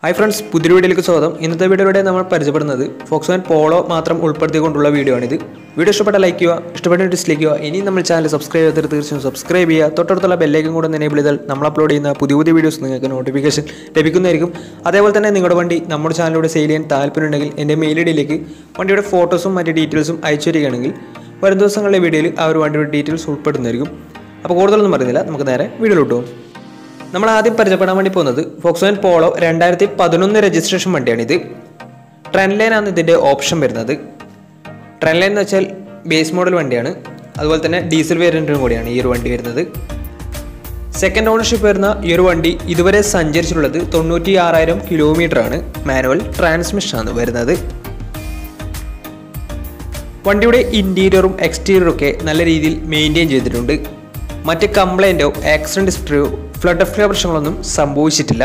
hi friends പുതിയ വീഡിയോയിലേക്ക് സ്വാഗതം ഇന്നത്തെ വീഡിയോയിലൂടെ നമ്മൾ പരിചയപ്പെടുന്നത് ഫോക്സ് വാൻ പോളോ മാത്രം ഉൾപ്പെടുത്തിക്കൊണ്ടുള്ള വീഡിയോ ആണിത് വീഡിയോ ഇഷ്ടപ്പെട്ട ലൈക്ക് ചെയ്യുക ഇഷ്ടപ്പെട്ട ഡിസ്ലൈക്ക് ചെയ്യുക ഇനി നമ്മൾ ചാനൽ സബ്സ്ക്രൈബ് ചെയ്തിട്ട് തീർച്ചയായും സബ്സ്ക്രൈബ് ചെയ്യുക തൊട്ടടുത്തുള്ള ബെല്ലേക്കും കൂടെ എനേബിൾ ചെയ്താൽ നമ്മൾ അപ്ലോഡ് ചെയ്യുന്ന പുതിയ പുതിയ വീഡിയോസ് നിങ്ങൾക്ക് നോട്ടിഫിക്കേഷൻ ലഭിക്കുന്നതായിരിക്കും അതേപോലെ തന്നെ നിങ്ങളുടെ വണ്ടി നമ്മുടെ ചാനലിലൂടെ സെയിൽ ചെയ്യാൻ താല്പര്യമുണ്ടെങ്കിൽ എൻ്റെ മെയിൽ ഐ ഡിയിലേക്ക് വണ്ടിയുടെ ഫോട്ടോസും മറ്റ് ഡീറ്റെയിൽസും അയച്ചു തരികയാണെങ്കിൽ വരും ദിവസങ്ങളിലെ വീഡിയോയിൽ ആ ഒരു വണ്ടിയുടെ ഡീറ്റെയിൽസ് ഉൾപ്പെടുന്നതായിരിക്കും അപ്പോൾ കൂടുതലൊന്നും പറയുന്നില്ല നമുക്ക് നേരെ വീഡിയോയിലോട്ട് പോകും നമ്മൾ ആദ്യം പരിചയപ്പെടാൻ വേണ്ടി പോകുന്നത് ഫോക്സോൻ പോളോ രണ്ടായിരത്തി പതിനൊന്ന് രജിസ്ട്രേഷൻ വണ്ടിയാണിത് ട്രെൻഡ് ലൈൻ ആണ് ഇതിൻ്റെ ഓപ്ഷൻ വരുന്നത് ട്രെൻഡ് ലൈൻ എന്ന് വെച്ചാൽ ബേസ് മോഡൽ വണ്ടിയാണ് അതുപോലെ തന്നെ ഡീസൽ വേരിയൻറ്റും കൂടിയാണ് ഈ ഒരു വണ്ടി വരുന്നത് സെക്കൻഡ് ഓണർഷിപ്പ് വരുന്ന ഈ ഒരു വണ്ടി ഇതുവരെ സഞ്ചരിച്ചിട്ടുള്ളത് തൊണ്ണൂറ്റി ആറായിരം കിലോമീറ്റർ ആണ് മാനുവൽ ട്രാൻസ്മിഷൻ ആണ് വരുന്നത് വണ്ടിയുടെ ഇൻറ്റീരിയറും എക്സ്റ്റീരിയറും ഒക്കെ നല്ല രീതിയിൽ മെയിൻറ്റെയിൻ ചെയ്തിട്ടുണ്ട് മറ്റ് കംപ്ലൈൻറ്റോ ആക്സിഡൻറ്റ് ഹിസ്റ്ററിയോ ഫ്ലഡ് ഓഫ് പ്രശ്നങ്ങളൊന്നും സംഭവിച്ചിട്ടില്ല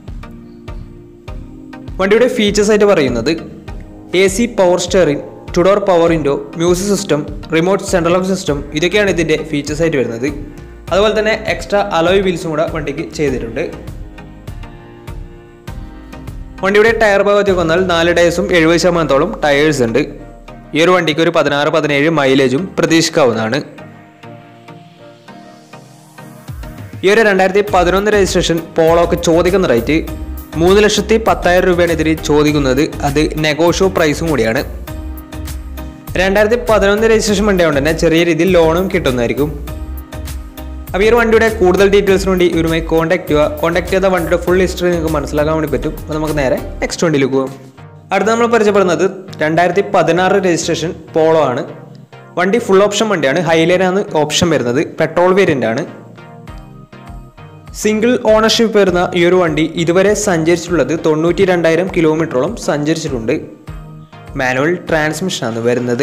വണ്ടിയുടെ ഫീച്ചേഴ്സ് ആയിട്ട് പറയുന്നത് A C power steering two door power window music system remote central lock system ഇതൊക്കെയാണ് ഇതിൻ്റെ ഫീച്ചേഴ്സ് ആയിട്ട് വരുന്നത് അതുപോലെ തന്നെ എക്സ്ട്രാ അലോയ് വീൽസും കൂടെ വണ്ടിക്ക് ചെയ്തിട്ടുണ്ട് വണ്ടിയുടെ ടയർ ഭാഗത്തേക്ക് വന്നാൽ നാല് ടയേഴ്സും എഴുപത് ശതമാനത്തോളം ടയേഴ്സ് ഉണ്ട് ഈ ഒരു വണ്ടിക്ക് ഒരു പതിനാറ് പതിനേഴ് മൈലേജും പ്രതീക്ഷിക്കാവുന്നതാണ് ഈ ഒരു രണ്ടായിരത്തി പതിനൊന്ന് രജിസ്ട്രേഷൻ പോളോക്ക് ചോദിക്കുന്ന റേറ്റ് മൂന്ന് ലക്ഷത്തി പത്തായിരം രൂപയാണ് ഇതിൽ ചോദിക്കുന്നത് അത് നെഗോഷ്യോ പ്രൈസും കൂടിയാണ് രണ്ടായിരത്തി പതിനൊന്ന് രജിസ്ട്രേഷൻ വണ്ടി ആയതുകൊണ്ട് തന്നെ ചെറിയ രീതിയിൽ ലോണും കിട്ടുന്നതായിരിക്കും അപ്പോൾ ഈ ഒരു വണ്ടിയുടെ കൂടുതൽ ഡീറ്റെയിൽസിന് വേണ്ടി ഇവരുമായി കോൺടാക്ട് ചെയ്യുക കോൺടാക്ട് ചെയ്ത വണ്ടിയുടെ ഫുൾ ഹിസ്റ്ററി നിങ്ങൾക്ക് മനസ്സിലാക്കാൻ വേണ്ടി പറ്റും അപ്പോൾ നമുക്ക് നേരെ നെക്സ്റ്റ് വണ്ടിയിലേക്ക് പോകാം അടുത്ത നമ്മൾ പരിചയപ്പെടുന്നത് രണ്ടായിരത്തി പതിനാറ് രജിസ്ട്രേഷൻ പോളോ ആണ് വണ്ടി ഫുൾ ഓപ്ഷൻ വണ്ടിയാണ് ഹൈലൈനാണ് ഓപ്ഷൻ വരുന്നത് പെട്രോൾ വേരിയൻ്റ് ആണ് സിംഗിൾ ഓണർഷിപ്പ് വരുന്ന ഈ ഒരു വണ്ടി ഇതുവരെ സഞ്ചരിച്ചിട്ടുള്ളത് തൊണ്ണൂറ്റി രണ്ടായിരം കിലോമീറ്ററോളം സഞ്ചരിച്ചിട്ടുണ്ട് മാനുവൽ ട്രാൻസ്മിഷനാണ് വരുന്നത്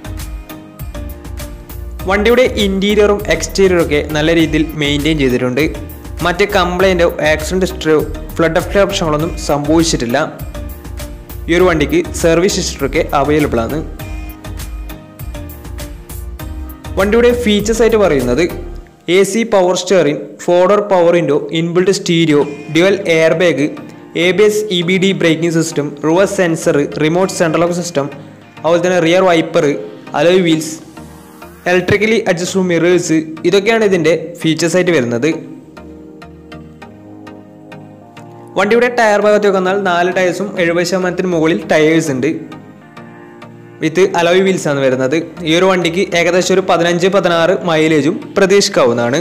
വണ്ടിയുടെ ഇൻറ്റീരിയറും എക്സ്റ്റീരിയറും ഒക്കെ നല്ല രീതിയിൽ മെയിൻറ്റെയിൻ ചെയ്തിട്ടുണ്ട് മറ്റ് കംപ്ലൈൻറ്റോ ആക്സിഡൻറ്റ് ഹിസ്റ്ററിയോ ഫ്ലഡ് ഓഫ് ഓപ്ഷങ്ങളൊന്നും സംഭവിച്ചിട്ടില്ല ഈ ഒരു വണ്ടിക്ക് സർവീസ് ഹിസ്റ്ററി ഒക്കെ അവൈലബിൾ ആണ് വണ്ടിയുടെ ഫീച്ചേഴ്സ് ആയിട്ട് പറയുന്നത് A C power steering four door power window inbuilt stereo dual air bag A B S E B D braking system reverse sensor remote central lock system അതുപോലെ തന്നെ rear wiper alloy wheels electrically adjustable mirrors ഇതൊക്കെയാണ് ഇതിൻ്റെ features ആയിട്ട് വരുന്നത് വണ്ടിയുടെ tyre ഭാഗത്തേക്ക് വന്നാൽ നാല് ടയേഴ്സും എഴുപത് ശതമാനത്തിന് മുകളിൽ ടയേഴ്സ് ഉണ്ട് വിത്ത് അലോയ് വീൽസ് ആണ് വരുന്നത് ഈ ഒരു വണ്ടിക്ക് ഏകദേശം ഒരു പതിനഞ്ച് പതിനാറ് മൈലേജും പ്രതീക്ഷിക്കാവുന്നതാണ്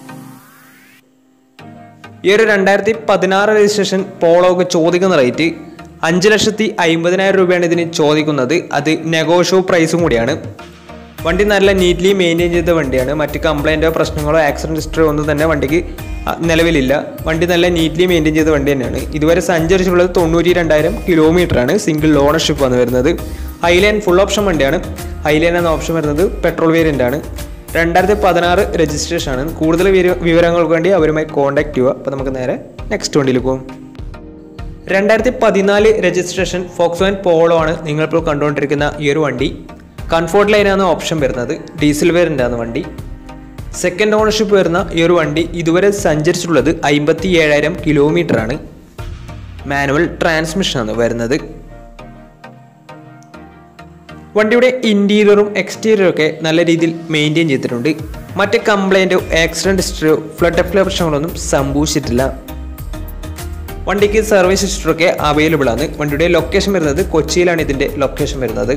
ഈ ഒരു രണ്ടായിരത്തി പതിനാറ് രജിസ്ട്രേഷൻ പോളോക്ക് ചോദിക്കുന്ന റേറ്റ് അഞ്ച് ലക്ഷത്തി അമ്പതിനായിരം രൂപയാണ് ഇതിന് ചോദിക്കുന്നത് അത് നെഗോഷ്യോ പ്രൈസും കൂടിയാണ് വണ്ടി നല്ല നീറ്റ്ലി മെയിൻറ്റെയിൻ ചെയ്ത വണ്ടിയാണ് മറ്റ് കംപ്ലൈൻറ്റോ പ്രശ്നങ്ങളോ ആക്സിഡൻറ്റ് ഹിസ്റ്ററി ഒന്നും തന്നെ വണ്ടിക്ക് നിലവിലില്ല വണ്ടി നല്ല നീറ്റ്ലി മെയിൻറ്റെയിൻ ചെയ്ത വണ്ടി തന്നെയാണ് ഇതുവരെ സഞ്ചരിച്ചിട്ടുള്ളത് തൊണ്ണൂറ്റി രണ്ടായിരം കിലോമീറ്ററാണ് സിംഗിൾ ഓണർഷിപ്പ് വന്ന് വരുന്നത് ഹൈലൈൻ ഫുൾ ഓപ്ഷൻ വണ്ടിയാണ് ഹൈലൈൻ എന്ന ഓപ്ഷൻ വരുന്നത് പെട്രോൾ വേരിയൻ്റ് ആണ് രണ്ടായിരത്തി പതിനാറ് രജിസ്ട്രേഷൻ ആണ് കൂടുതൽ വിവരങ്ങൾക്ക് വേണ്ടി അവരുമായി കോൺടാക്ട് ചെയ്യുക അപ്പോൾ നമുക്ക് നേരെ നെക്സ്റ്റ് വണ്ടിയിൽ പോകും രണ്ടായിരത്തി പതിനാല് രജിസ്ട്രേഷൻ ഫോക്സ് വാൻ പോളോ ആണ് നിങ്ങളിപ്പോൾ കണ്ടുകൊണ്ടിരിക്കുന്ന ഈ ഒരു വണ്ടി കംഫോർട്ട് ലൈനാണ് ഓപ്ഷൻ വരുന്നത് ഡീസൽ വേരിയൻ്റ് ആണ് വണ്ടി സെക്കൻഡ് ഓണർഷിപ്പ് വരുന്ന ഈ ഒരു വണ്ടി ഇതുവരെ സഞ്ചരിച്ചിട്ടുള്ളത് അമ്പത്തി ഏഴായിരം കിലോമീറ്റർ ആണ് മാനുവൽ ട്രാൻസ്മിഷനാണ് വരുന്നത് വണ്ടിയുടെ ഇൻറ്റീരിയറും എക്സ്റ്റീരിയറും ഒക്കെ നല്ല രീതിയിൽ മെയിൻറ്റെയിൻ ചെയ്തിട്ടുണ്ട് മറ്റ് കംപ്ലൈൻറ്റോ ആക്സിഡൻറ്റ് ഹിസ്റ്ററിയോ ഫ്ലഡ് ഓഫ് പ്രശ്നങ്ങളൊന്നും സംഭവിച്ചിട്ടില്ല വണ്ടിക്ക് സർവീസ് ഹിസ്റ്ററി ഒക്കെ അവൈലബിൾ ആണ് വണ്ടിയുടെ ലൊക്കേഷൻ വരുന്നത് കൊച്ചിയിലാണ് ഇതിൻ്റെ ലൊക്കേഷൻ വരുന്നത്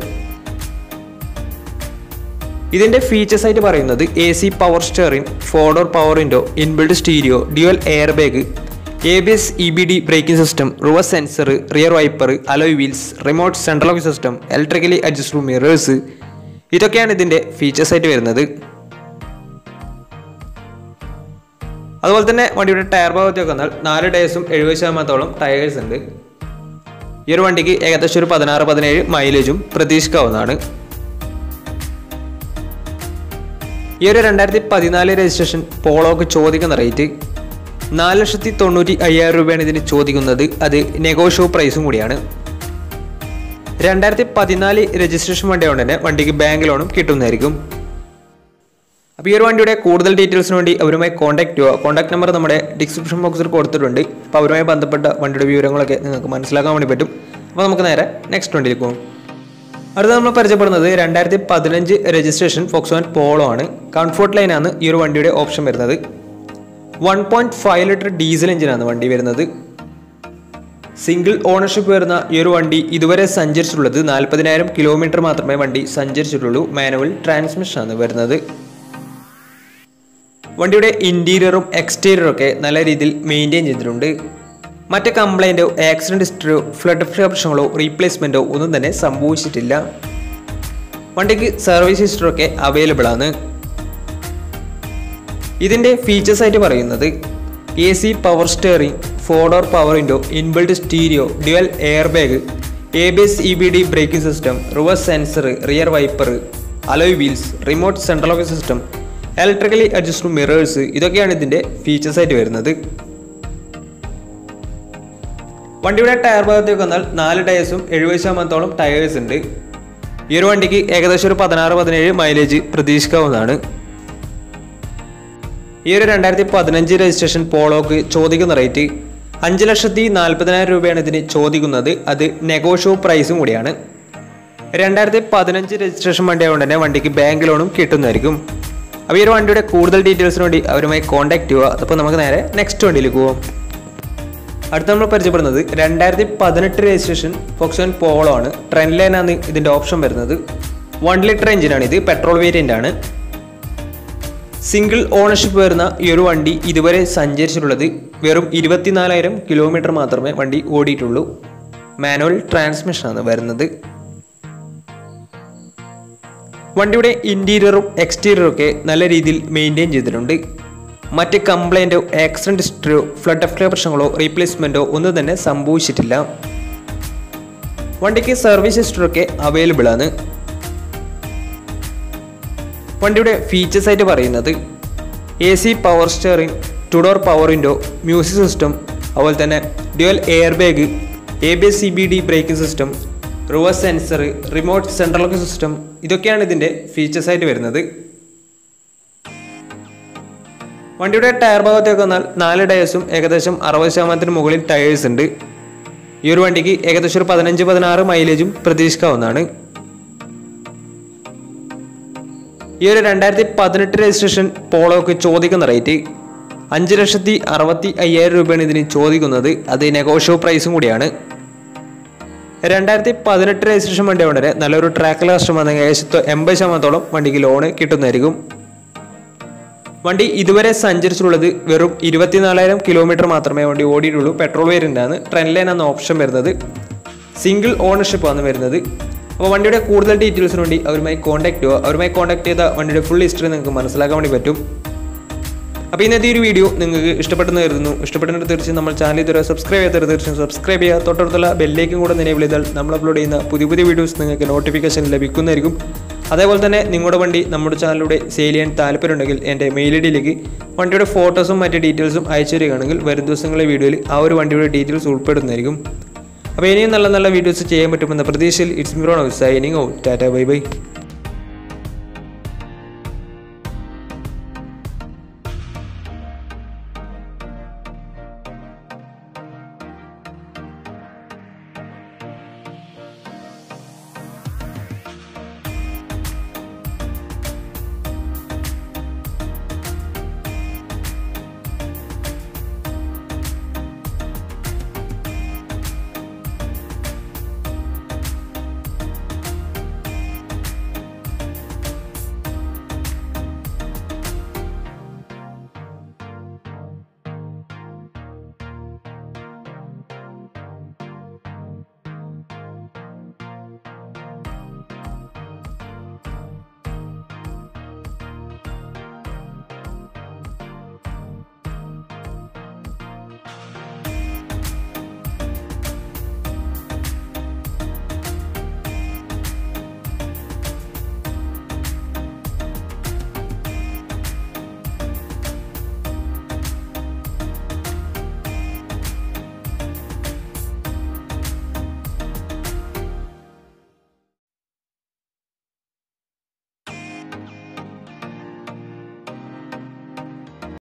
ഇതിൻ്റെ ഫീച്ചേഴ്സ് ആയിട്ട് പറയുന്നത് A C power steering four door power window inbuilt stereo dual air bag A B S E B D braking system reverse sensor rear wiper alloy wheels remote central lock system electrically adjustable mirrors ഇതൊക്കെയാണ് ഇതിൻ്റെ features ആയിട്ട് വരുന്നത് അതുപോലെ തന്നെ വണ്ടിയുടെ tyre ഭാഗത്തേക്ക് വന്നാൽ നാല് ടയേഴ്സും എഴുപത് ശതമാനത്തോളം ടയേഴ്സ് ഉണ്ട് ഈ ഒരു വണ്ടിക്ക് ഏകദേശം ഒരു പതിനാറ് പതിനേഴ് മൈലേജും പ്രതീക്ഷിക്കാവുന്നതാണ് ഈ ഒരു രണ്ടായിരത്തി പതിനാല് രജിസ്ട്രേഷൻ പോളോക്ക് ചോദിക്കുന്ന റേറ്റ് നാല് ലക്ഷത്തി തൊണ്ണൂറ്റി അയ്യായിരം രൂപയാണ് ഇതിന് ചോദിക്കുന്നത് അത് നെഗോഷ്യോ പ്രൈസും കൂടിയാണ് രണ്ടായിരത്തി പതിനാല് രജിസ്ട്രേഷൻ വണ്ടി കൊണ്ട് തന്നെ വണ്ടിക്ക് ബാങ്ക് ലോണും കിട്ടുന്നതായിരിക്കും അപ്പോൾ ഈ ഒരു വണ്ടിയുടെ കൂടുതൽ ഡീറ്റെയിൽസിന് വേണ്ടി അവരുമായി കോൺടാക്ട് ചെയ്യുക കോൺടാക്ട് നമ്പർ നമ്മുടെ ഡിസ്ക്രിപ്ഷൻ ബോക്സിൽ കൊടുത്തിട്ടുണ്ട് അപ്പോൾ അവരുമായി ബന്ധപ്പെട്ട വണ്ടിയുടെ വിവരങ്ങളൊക്കെ നിങ്ങൾക്ക് മനസ്സിലാക്കാൻ വേണ്ടി പറ്റും അപ്പോൾ നമുക്ക് നേരെ നെക്സ്റ്റ് വണ്ടിയിലേക്ക് പോകും അടുത്ത നമ്മൾ പരിചയപ്പെടുന്നത് രണ്ടായിരത്തി പതിനഞ്ച് രജിസ്ട്രേഷൻ ഫോക്സോൺ പോളോ ആണ് കംഫോർട്ട് ലൈനാണ് ഈ ഒരു വണ്ടിയുടെ ഓപ്ഷൻ വരുന്നത് one point five litre diesel എഞ്ചിനാണ് വണ്ടി വരുന്നത് സിംഗിൾ ഓണർഷിപ്പ് വരുന്ന ഈ ഒരു വണ്ടി ഇതുവരെ സഞ്ചരിച്ചിട്ടുള്ളത് നാൽപ്പതിനായിരം കിലോമീറ്റർ മാത്രമേ വണ്ടി സഞ്ചരിച്ചിട്ടുള്ളൂ മാനുവൽ ട്രാൻസ്മിഷനാണ് വരുന്നത് വണ്ടിയുടെ ഇൻറ്റീരിയറും എക്സ്റ്റീരിയറും ഒക്കെ നല്ല രീതിയിൽ മെയിൻറ്റെയിൻ ചെയ്തിട്ടുണ്ട് മറ്റ് കംപ്ലൈൻറ്റോ ആക്സിഡൻറ്റ് ഹിസ്റ്ററിയോ ഫ്ലഡ് പ്രശ്നങ്ങളോ റീപ്ലേസ്മെൻറ്റോ ഒന്നും തന്നെ സംഭവിച്ചിട്ടില്ല വണ്ടിക്ക് സർവീസ് ഹിസ്റ്ററൊക്കെ അവൈലബിൾ ആണ് ഇതിൻ്റെ ഫീച്ചേഴ്സ് ആയിട്ട് പറയുന്നത് A C power steering four door power window inbuilt stereo dual air bag A B S E B D braking system reverse sensor rear wiper alloy wheels remote central locking system electrically adjust mirrors ഇതൊക്കെയാണ് ഇതിൻ്റെ features ആയിട്ട് വരുന്നത് വണ്ടിയുടെ tyre ഭാഗത്തേക്ക് വന്നാൽ നാല് ടയേഴ്സും എഴുപത് ശതമാനത്തോളം ടയേഴ്സ് ഉണ്ട് ഈ ഒരു വണ്ടിക്ക് ഏകദേശം ഒരു പതിനാറ് പതിനേഴ് മൈലേജ് പ്രതീക്ഷിക്കാവുന്നതാണ് ഈ ഒരു രണ്ടായിരത്തി പതിനഞ്ച് രജിസ്ട്രേഷൻ പോളോക്ക് ചോദിക്കുന്ന റേറ്റ് അഞ്ച് ലക്ഷത്തി നാൽപ്പതിനായിരം രൂപയാണ് ഇതിന് ചോദിക്കുന്നത് അത് നെഗോഷ്യോ പ്രൈസും കൂടിയാണ് രണ്ടായിരത്തി പതിനഞ്ച് രജിസ്ട്രേഷൻ വണ്ടി ആയതുകൊണ്ട് തന്നെ വണ്ടിക്ക് ബാങ്ക് ലോണും കിട്ടുന്നതായിരിക്കും അപ്പോൾ ഈ ഒരു വണ്ടിയുടെ കൂടുതൽ ഡീറ്റെയിൽസിന് വേണ്ടി അവരുമായി കോൺടാക്ട് ചെയ്യുക അപ്പോൾ നമുക്ക് നേരെ നെക്സ്റ്റ് വണ്ടിയിലേക്ക് പോകാം അടുത്ത നമ്മൾ പരിചയപ്പെടുന്നത് രണ്ടായിരത്തി പതിനെട്ട് രജിസ്ട്രേഷൻ ഫോക്സോൺ പോളോ ആണ് ട്രെൻഡ് ലൈനാണ് ഇതിൻ്റെ ഓപ്ഷൻ വരുന്നത് വൺ ലിറ്റർ എഞ്ചിനാണ് ഇത് പെട്രോൾ വേരിയൻ്റ് ആണ് സിംഗിൾ ഓണർഷിപ്പ് വരുന്ന ഈ ഒരു വണ്ടി ഇതുവരെ സഞ്ചരിച്ചിട്ടുള്ളത് വെറും ഇരുപത്തിനാലായിരം കിലോമീറ്റർ മാത്രമേ വണ്ടി ഓടിയിട്ടുള്ളൂ മാനുവൽ ട്രാൻസ്മിഷനാണ് വരുന്നത് വണ്ടിയുടെ ഇൻറ്റീരിയറും എക്സ്റ്റീരിയറും ഒക്കെ നല്ല രീതിയിൽ മെയിൻറ്റെയിൻ ചെയ്തിട്ടുണ്ട് മറ്റ് കംപ്ലൈൻറ്റോ ആക്സിഡൻറ്റ് ഹിസ്റ്ററിയോ ഫ്ലഡ് എഫ്ലേ പ്രശ്നങ്ങളോ റീപ്ലേസ്മെൻറ്റോ ഒന്നും തന്നെ സംഭവിച്ചിട്ടില്ല വണ്ടിക്ക് സർവീസ് ഹിസ്റ്ററൊക്കെ അവൈലബിൾ ആണ് വണ്ടിയുടെ ഫീച്ചേഴ്സ് ആയിട്ട് പറയുന്നത് A C power steering two door power window music system അതുപോലെ തന്നെ dual air bag A B S C B D braking system reverse sensor remote central locking system ഇതൊക്കെയാണ് ഇതിൻ്റെ ഫീച്ചേഴ്സ് ആയിട്ട് വരുന്നത് വണ്ടിയുടെ ടയർ ഭാഗത്തേക്ക് വന്നാൽ നാല് ടയേഴ്സും ഏകദേശം അറുപത് ശതമാനത്തിന് മുകളിൽ ടയേഴ്സ് ഉണ്ട് ഈ ഒരു വണ്ടിക്ക് ഏകദേശം ഒരു പതിനഞ്ച് പതിനാറ് മൈലേജും പ്രതീക്ഷിക്കാവുന്നതാണ് ഈ ഒരു രണ്ടായിരത്തി പതിനെട്ട് രജിസ്ട്രേഷൻ പോളോക്ക് ചോദിക്കുന്ന റേറ്റ് അഞ്ച് ലക്ഷത്തി അറുപത്തി അയ്യായിരം രൂപയാണ് ഇതിന് ചോദിക്കുന്നത് അത് നെഗോഷ്യോ പ്രൈസും കൂടിയാണ് രണ്ടായിരത്തി പതിനെട്ട് രജിസ്ട്രേഷൻ വണ്ടി ഉടനെ നല്ലൊരു ട്രാക്കിൽ കസ്റ്റമർ ഏകദേശം എൺപത് ശതമാനത്തോളം വണ്ടിക്ക് ലോണ് കിട്ടുന്നതായിരിക്കും വണ്ടി ഇതുവരെ സഞ്ചരിച്ചിട്ടുള്ളത് വെറും ഇരുപത്തിനാലായിരം കിലോമീറ്റർ മാത്രമേ വണ്ടി ഓടിയിട്ടുള്ളൂ പെട്രോൾ വേരിയൻ്റാണ് ട്രെൻഡ് ലൈൻ എന്ന ഓപ്ഷൻ വരുന്നത് സിംഗിൾ ഓണർഷിപ്പ് ആണ് വരുന്നത് അപ്പോൾ വണ്ടിയുടെ കൂടുതൽ ഡീറ്റെയിൽസിന് വേണ്ടി അവരുമായി കോൺടാക്ട് ചെയ്യുക അവരുമായി കോൺടാക്ട് ചെയ്ത വണ്ടിയുടെ ഫുൾ ഹിസ്റ്ററി നിങ്ങൾക്ക് മനസ്സിലാക്കാൻ വേണ്ടി പറ്റും അപ്പോൾ ഇന്നത്തെ ഈ ഒരു വീഡിയോ നിങ്ങൾക്ക് ഇഷ്ടപ്പെട്ടെന്ന് കരുതുന്നു ഇഷ്ടപ്പെട്ടെങ്കിൽ തീർച്ചയായും നമ്മൾ ചാനൽ ഇതുവരെ സബ്സ്ക്രൈബ് ചെയ്യാത്ത തീർച്ചയായും സബ്സ്ക്രൈബ് ചെയ്യുക തൊട്ടടുത്തുള്ള ബെല്ലേക്കും കൂടെ നിലവിൽ ചെയ്താൽ നമ്മൾ അപ്ലോഡ് ചെയ്യുന്ന പുതിയ പുതിയ വീഡിയോസ് നിങ്ങൾക്ക് നോട്ടിഫിക്കേഷൻ ലഭിക്കുന്നതായിരിക്കും അതേപോലെ തന്നെ നിങ്ങളുടെ വണ്ടി നമ്മുടെ ചാനലിലൂടെ സെയിൽ ചെയ്യാൻ താല്പര്യമുണ്ടെങ്കിൽ എൻ്റെ മെയിൽ ഐ ഡിയിലേക്ക് വണ്ടിയുടെ ഫോട്ടോസും മറ്റ് ഡീറ്റെയിൽസും അയച്ചു തരികയാണെങ്കിൽ വരും ദിവസങ്ങളിലെ വീഡിയോയിൽ ആ ഒരു വണ്ടിയുടെ ഡീറ്റെയിൽസ് ഉൾപ്പെടുന്നതായിരിക്കും അപ്പോൾ ഇനിയും നല്ല നല്ല വീഡിയോസ് ചെയ്യാൻ പറ്റുമെന്ന പ്രതീക്ഷയിൽ ഇറ്റ്സ് മിറോൺ signing out tata bye by